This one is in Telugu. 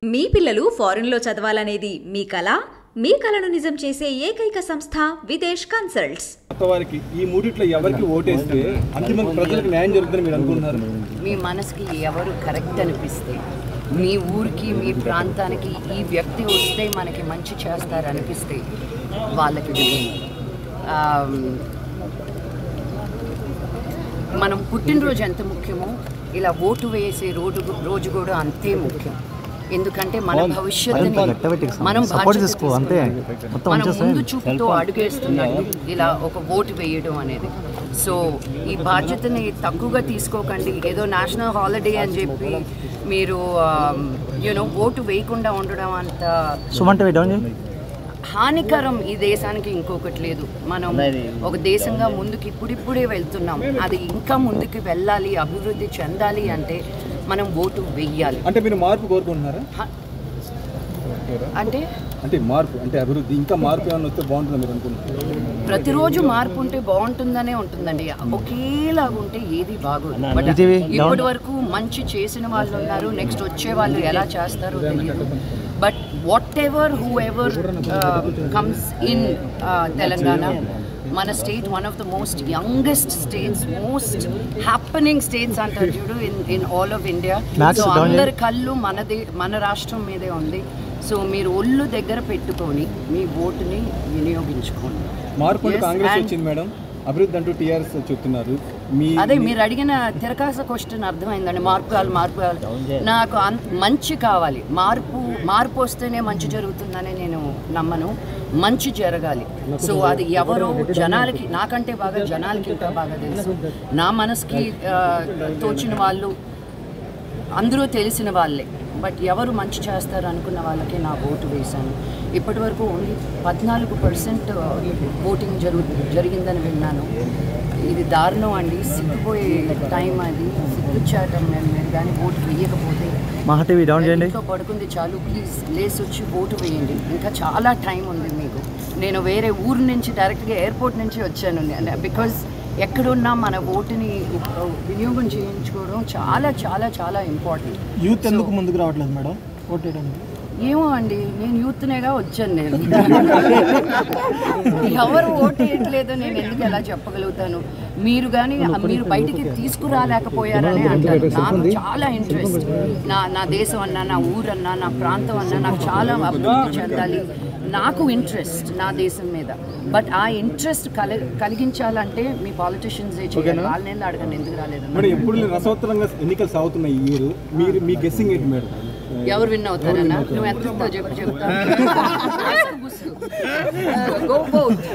మీ పిల్లలు ఫారెన్లో చదవాలనేది మీ కల మీ కలను నిజం చేసే ఏకైక సంస్థ విదేశ్ కన్సల్ట్స్ కొత్త వారికి ఈ మూడిట్లో ఎవరికి ఓటేస్తే అంతిమంగా ప్రజలకు న్యాయం జరుగుతుందని మీరు అనుకుంటున్నారు మీ మనసుకి ఎవరు కరెక్ట్ అనిపిస్తే మీ ఊరికి మీ ప్రాంతానికి ఈ వ్యక్తి వస్తే మనకి మంచి చేస్తారు అనిపిస్తే వాళ్ళకి వేయండి. ఆమ్, మనం పుట్టినరోజు ఎంత ముఖ్యమో ఇలా ఓటు వేసే రోజు రోజు కూడా అంతే ముఖ్యం ఎందుకంటే మన భవిష్యత్తుని మనం సపోర్ట్ బాధ్యత చేసుకో అంతే మొత్తం మనం వచ్చేస్తాయి ముందు చూపుతో అడుగేస్తున్నట్టు ఇలా ఒక ఓటు వేయడం అనేది సో ఈ బాధ్యతని తక్కువగా తీసుకోకండి ఏదో నేషనల్ హాలిడే అని చెప్పి మీరు యూనో ఓటు వేయకుండా ఉండడం అంత సుమంటే డౌన్ చేయి హానికరం ఈ దేశానికి ఇంకొకటి లేదు మనం ఒక దేశంగా ముందుకు ఇప్పుడిప్పుడే వెళ్తున్నాం అది ఇంకా ముందుకు వెళ్ళాలి అభివృద్ధి చెందాలి అంటే మనం ఓటు వెయ్యాలి అంటే మీరు మార్పు కోరుకుంటున్నారా హ- అంటే అంటే మార్పు అంటే అభివృద్ధి ఇంకా మార్పు ఏమైనా వస్తే బాగుంటుందని మీరు అనుకుంటున్నారు ప్రతిరోజు మార్పు ఉంటే బాగుంటుందనే ఉంటుందండి ఒకేలాగా ఉంటే ఏది బాగోదు బట్ BJP down. ఇప్పటి వరకు మంచి చేసిన వాళ్ళు ఉన్నారు నెక్స్ట్ వచ్చే వాళ్ళు ఎలా చేస్తారో తెలియదు but whatever whoever comes in Telangana మన state one of the most youngest states most happening states అంటారు చూడు in in all of India Max so down అందరి కళ్ళు మనదే మన రాష్ట్రం మీదే ఉంది సో మీరు ఒళ్ళు దగ్గర పెట్టుకొని మీ ఓటుని వినియోగించుకోండి మార్పు అంటే Yes, కాంగ్రెస్ and- వచ్చింది మేడం అభివృద్ధి అంటూ టీఆర్ఎస్ చెప్తున్నారు మీ అదే మీరు అడిగిన తిరకాస క్వశ్చన్ అర్థమైందండి మార్పు కావాలి మార్పు కావాలి నాకు అన్- మంచి కావాలి మార్పు మార్పు వస్తేనే మంచి జరుగుతుందని నేను నమ్మను మంచి జరగాలి సో అది ఎవరు జనాలకి నాకంటే బాగా జనాలకి ఇంకా బాగా తెలుసు నా మనసుకి ఆ, తోచిన వాళ్ళు అందరూ తెలిసిన వాళ్ళే బట్ ఎవరు మంచి చేస్తారు అనుకున్న వాళ్ళకే నా ఓటు వేశాను ఇప్పటి వరకు ఓన్లీ పద్నాలుగు పర్సెంట్ ఓటింగ్ జరుగు జరిగిందని విన్నాను ఇది దారుణం అండి సిగ్గుపోయే టైం అది సిగ్గుచ్చాటం మేము మీరు కానీ ఓటు వేయకపోతే మహా టీవీ డౌన్ చేయండి ఇంట్లో పడుకుంది చాలు ప్లీజ్ లేసి వచ్చి ఓటు వేయండి ఇంకా చాలా టైం ఉంది మీకు నేను వేరే ఊరు నుంచి డైరెక్ట్గా ఎయిర్పోర్ట్ నుంచి వచ్చాను బికాజ్ ఎక్కడున్నా మన ఓటుని వినియోగం చేయించుకోవడం చాలా చాలా చాలా ఇంపార్టెంట్ యూత్ ఎందుకు ముందుకు రావట్లేదు మేడం ఓటేయడానికి ఏమో అండి నేను యూత్నేగా వచ్చాను నేను ఎవరు ఓటు వేయట్లేదో నేను ఎందుకు ఎలా చెప్పగలుగుతాను మీరు కానీ మీరు బయటికి తీసుకురాలేకపోయారని అంటారు నాకు చాలా ఇంట్రెస్ట్ నా నా దేశం అన్నా నా ఊరన్నా నా ప్రాంతం అన్నా నాకు చాలా అభివృద్ధి చెందాలి నాకు ఇంట్రెస్ట్ నా దేశం మీద బట్ ఆ ఇంట్రెస్ట్ కలి కలిగించాలంటే మీ పాలిటిషియన్స్ చేయాలి వాళ్ళని అడగండి ఎందుకు రాలేదు మేడం ఎప్పుడు రసవత్తరంగా ఎన్నికలు సాగుతున్నాయి ఈ ఇయర్ మీరు మీ గెస్సింగ్ ఏంటి మేడం ఎవరు విన్ అవుతారన్నా నువ్వు ఎంత ఇస్తావు చెప్పు చెప్తా గో బౌట్